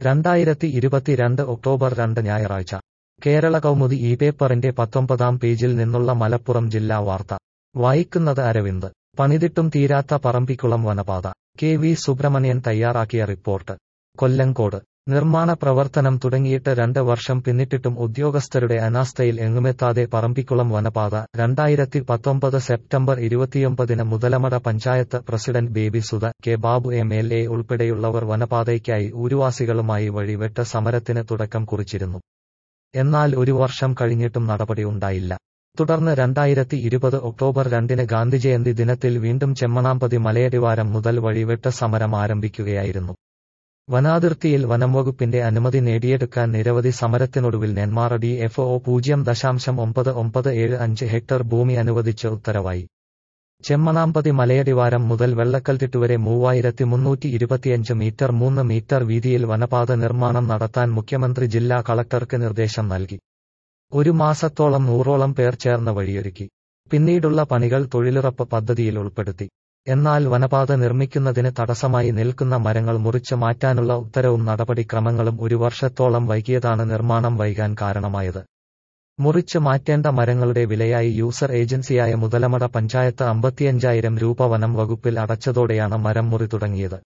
രണ്ടായിരത്തി ഇരുപത്തിരണ്ട് ഒക്ടോബർ രണ്ട് ഞായറാഴ്ച കേരള കൗമുദി ഈ പേപ്പറിന്റെ പത്തൊമ്പതാം പേജിൽ നിന്നുള്ള മലപ്പുറം ജില്ലാ വാർത്ത വായിക്കുന്നത് അരവിന്ദ് പണിതിട്ടും തീരാത്ത പറമ്പിക്കുളം വനപാത കെ വി സുബ്രഹ്മണ്യൻ തയ്യാറാക്കിയ റിപ്പോർട്ട് കൊല്ലങ്കോട് നിർമ്മാണ പ്രവർത്തനം തുടങ്ങിയിട്ട് രണ്ട് വർഷം പിന്നിട്ടിട്ടും ഉദ്യോഗസ്ഥരുടെ അനാസ്ഥയിൽ എങ്ങുമെത്താതെ പറമ്പിക്കുളം വനപാത രണ്ടായിരത്തി പത്തൊമ്പത് സെപ്റ്റംബർ ഇരുപത്തിയൊമ്പതിന് Muthalamada panchayat president Baby Sudha K Babu M L A ഉൾപ്പെടെയുള്ളവർ വനപാതയ്ക്കായി ഊരുവാസികളുമായി വഴിവെട്ട സമരത്തിന് തുടക്കം കുറിച്ചിരുന്നു എന്നാൽ ഒരു വർഷം കഴിഞ്ഞിട്ടും നടപടി ഉണ്ടായില്ല തുടർന്ന് രണ്ടായിരത്തി ഇരുപത് ഒക്ടോബർ രണ്ടിന് ഗാന്ധിജയന്തി ദിനത്തിൽ വീണ്ടും ചെമ്മണാമ്പതി മലയടിവാരം മുതൽ വഴിവെട്ട സമരം ആരംഭിക്കുകയായിരുന്നു വനാതിർത്തിയിൽ വനംവകുപ്പിന്റെ അനുമതി നേടിയെടുക്കാൻ നിരവധി സമരത്തിനൊടുവിൽ നെന്മാറ ഡി എഫ് ഒ പൂജ്യം ദശാംശം ഒമ്പത് ഒമ്പത് ഏഴ് അഞ്ച് ഹെക്ടർ ഭൂമി അനുവദിച്ച് ഉത്തരവായി ചെമ്മണാമ്പതി മലയടിവാരം മുതൽ വെള്ളക്കൽത്തിട്ട് വരെ മൂവായിരത്തി മുന്നൂറ്റി ഇരുപത്തിയഞ്ച് മീറ്റർ മൂന്ന് മീറ്റർ വീതിയിൽ വനപാത നിർമ്മാണം നടത്താൻ മുഖ്യമന്ത്രി ജില്ലാ കളക്ടർക്ക് നിർദ്ദേശം നൽകി ഒരു മാസത്തോളം നൂറോളം പേർ ചേർന്ന് വഴിയൊരുക്കി പിന്നീടുള്ള പണികൾ തൊഴിലുറപ്പ് പദ്ധതിയിൽ ഉൾപ്പെടുത്തി എന്നാൽ വനപാത നിർമ്മിക്കുന്നതിന് തടസ്സമായി നിൽക്കുന്ന മരങ്ങൾ മുറിച്ച് മാറ്റാനുള്ള ഉത്തരവും നടപടിക്രമങ്ങളും ഒരു വർഷത്തോളം വൈകിയതാണ് നിർമ്മാണം വൈകാൻ കാരണമായത് മുറിച്ച് മാറ്റേണ്ട മരങ്ങളുടെ വിലയായി യൂസർ ഏജൻസിയായ മുതലമട പഞ്ചായത്ത് അമ്പത്തിയഞ്ചായിരം രൂപ വനം വകുപ്പിൽ അടച്ചതോടെയാണ് മരം മുറി തുടങ്ങിയത്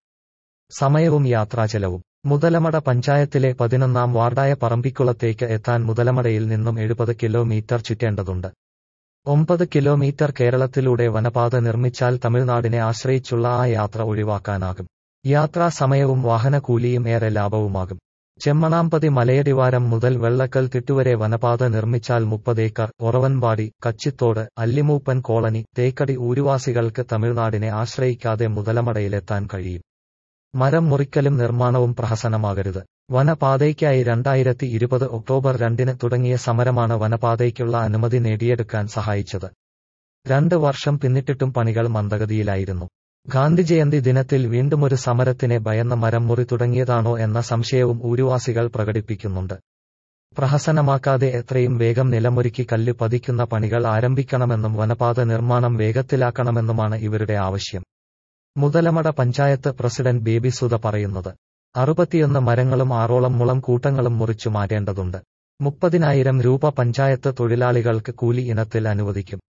സമയവും യാത്രാചെലവും മുതലമട പഞ്ചായത്തിലെ പതിനൊന്നാം വാർഡായ പറമ്പിക്കുളത്തേക്ക് എത്താൻ മുതലമടയിൽ നിന്നും എഴുപത് കിലോമീറ്റർ ചുറ്റേണ്ടതുണ്ട് ഒമ്പത് കിലോമീറ്റർ കേരളത്തിലൂടെ വനപാത നിർമ്മിച്ചാൽ തമിഴ്നാടിനെ ആശ്രയിച്ചുള്ള ആ യാത്ര ഒഴിവാക്കാനാകും യാത്രാ സമയവും വാഹനക്കൂലിയും ഏറെ ലാഭവുമാകും ചെമ്മണാമ്പതി മലയടിവാരം മുതൽ വെള്ളക്കൽ തിട്ടുവരെ വനപാത നിർമ്മിച്ചാൽ മുപ്പതേക്കർ ഒറവൻപാടി കച്ചിത്തോട് അല്ലിമൂപ്പൻ കോളനി തേക്കടി ഊരുവാസികൾക്ക് തമിഴ്നാടിനെ ആശ്രയിക്കാതെ മുതലമടയിലെത്താൻ കഴിയും മരം മുറിക്കലും നിർമ്മാണവും പ്രഹസനമാകരുത് വനപാതയ്ക്കായി രണ്ടായിരത്തി ഇരുപത് ഒക്ടോബർ രണ്ടിന് തുടങ്ങിയ സമരമാണ് വനപാതയ്ക്കുള്ള അനുമതി നേടിയെടുക്കാൻ സഹായിച്ചത് രണ്ട് വർഷം പിന്നിട്ടിട്ടും പണികൾ മന്ദഗതിയിലായിരുന്നു ഗാന്ധിജയന്തി ദിനത്തിൽ വീണ്ടുമൊരു സമരത്തിനെ ഭയന്ന മരം മുറി തുടങ്ങിയതാണോ എന്ന സംശയവും ഊരുവാസികൾ പ്രകടിപ്പിക്കുന്നുണ്ട് പ്രഹസനമാക്കാതെ എത്രയും വേഗം നിലമൊരുക്കി കല്ല് പതിക്കുന്ന പണികൾ ആരംഭിക്കണമെന്നും വനപാത നിർമ്മാണം വേഗത്തിലാക്കണമെന്നുമാണ് ഇവരുടെ ആവശ്യം മുതലമട പഞ്ചായത്ത് പ്രസിഡന്റ് ബേബി സുധ പറയുന്നത് അറുപത്തിയൊന്ന് മരങ്ങളും ആറോളം മുളം കൂട്ടങ്ങളും മുറിച്ചു മാറ്റേണ്ടതുണ്ട് മുപ്പതിനായിരം രൂപ പഞ്ചായത്ത് തൊഴിലാളികൾക്ക് കൂലി ഇനത്തിൽ അനുവദിക്കും